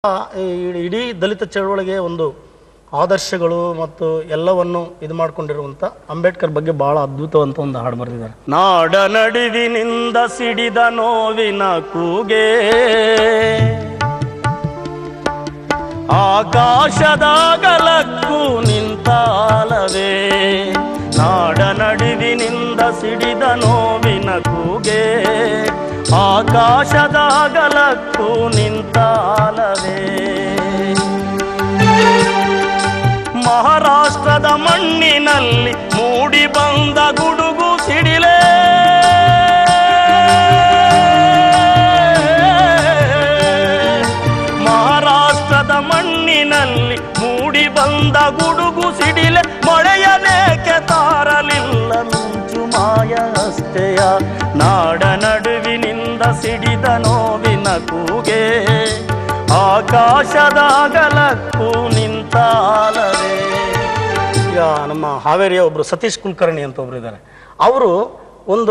ಈ ಇಡೀ ದಲಿತ ಚಳವಳಿಗೆ ಒಂದು ಆದರ್ಶಗಳು ಮತ್ತು ಎಲ್ಲವನ್ನು ಇದು ಮಾಡ್ಕೊಂಡಿರುವಂತ ಅಂಬೇಡ್ಕರ್ ಬಗ್ಗೆ ಬಹಳ ಅದ್ಭುತವಂತ ಒಂದು ಹಾಡು ಬರೆದಿದ್ದಾರೆ ನಾಡ ನಡುವಿನಿಂದ ಸಿಡಿದ ನೋವಿನ ಕೂಗೆ ಆಕಾಶದಾಗಲಕ್ಕೂ ನಿಂತಾಲವೇ ನಾಡ ನಡುವಿನಿಂದ ಸಿಡಿದ ನೋವಿನ ಕೂಗೆ ಆಕಾಶದಾಗಲಕ್ಕೂ ನಿಂತಾಲವೇ ಮಹಾರಾಷ್ಟ್ರದ ಮಣ್ಣಿನಲ್ಲಿ ಮೂಡಿ ಬಂದ ಗುಡುಗು ಸಿಡಿಲೇ ಮಹಾರಾಷ್ಟ್ರದ ಮಣ್ಣಿನಲ್ಲಿ ಮೂಡಿ ಬಂದ ಗುಡುಗು ಸಿಡಿಲೆ ಮಳೆಯನೇಕೆ ತಾರಲಿಲ್ಲ ಮಿಂಚು ಮಾಯ ಅಷ್ಟೆಯ ನಾಡ ನಡುವಿನಿಂದ ಸಿಡಿದ ನೋವಿನ ಕೂಗೆ ಆಕಾಶದಾಗಲಕ್ಕೂ ನಿಂತಾಲವೇ ಈಗ ನಮ್ಮ ಹಾವೇರಿಯ ಒಬ್ರು ಸತೀಶ್ ಕುಲಕರ್ಣಿ ಅಂತ ಒಬ್ರು ಇದ್ದಾರೆ ಅವರು ಒಂದು